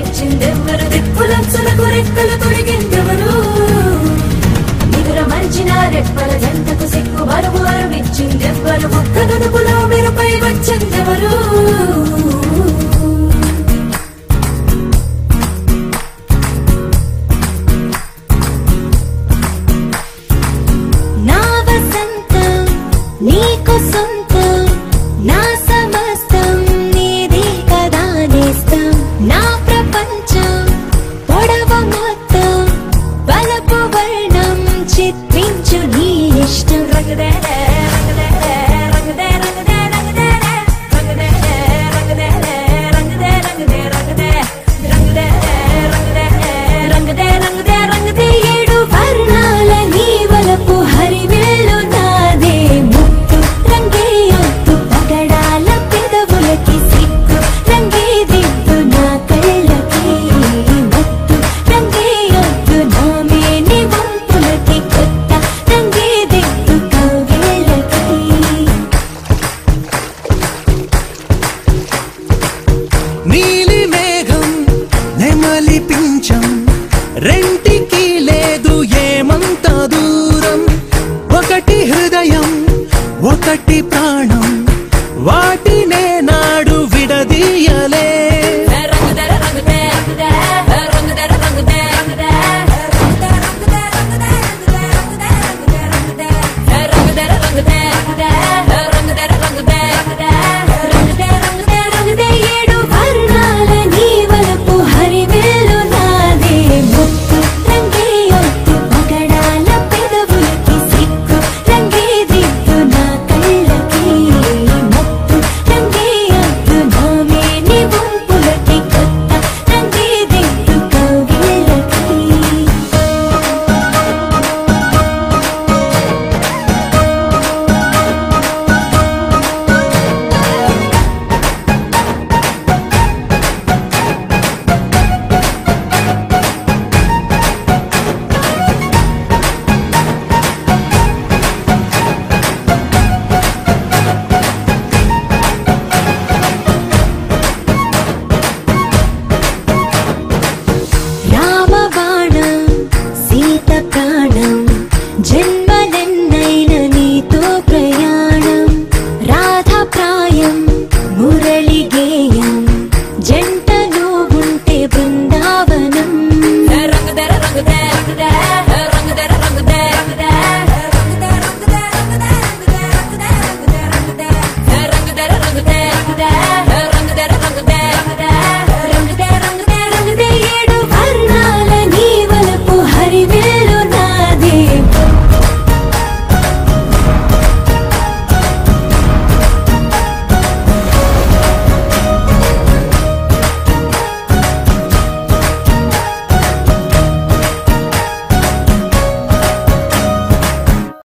వచ్చిందెవ్వరు దిక్కులంచులకు రెక్కలు తొడిగిందెవరు నిదుర మంచిన రెప్పల జంటకు సిక్కు బరువు అరుమిచ్చిందెవ్వరు ఒక్క గదుపులో మెరుపై వచ్చిందెవరు నా వసంతం నీకు సొంతం నా సమస్తం నీది కదా నేస్తం నా ప్రపంచం పొడవ మొత్తం బలపు వర్ణం చిత్రించు నీ ఇష్టం రంగుదే రంగుదే రంగుదే రంగుదే రంగుదే రంగుదే రంగుదే రంగుదే రంగుదే రంగుదే రంగుదే రంగుదే రంగుదే రంగుదే రంగుదే ఏడు వర్ణాల నీ వలపు హరివేలు నాదే ముత్తు రంగే ఒత్తు పగడాల పెదవులకి సిగ్గు రంగే దిద్దు నా కళ్ళకి మత్తు రంగే ఒత్తు నా మేని వంపులకి కొత్త రంగే దిద్దు కౌగిళ్ళకి నీలి మేఘం నెమలి పించం రెంటికి లేదు ఏమంత దూరం ఒకటి హృదయం ఒకటి ప్రాణం వాటినే నాడు విడదీయలే రంగుదే రంగుదే రంగుదే రంగుదే రంగుదే రంగుదే రంగుదే రంగుదే రంగుదే రంగుదే రంగుదే రంగుదే రంగుదే రంగుదే రంగుదే రంగుదే రంగుదే రంగుదే ఏడు వర్ణాల నీ వలపు హరివేలు నాదే ముత్తు రంగే ఒత్తు పగడాల పెదవులకి సిగ్గు రంగే దిద్దు నా కళ్ళకి మత్తు రంగే ఒత్తు నా మేని వంపులకి కొత్త రంగే దిద్దు కౌగిళ్ళకి రామబాణం సీత ప్రాణం జన్మ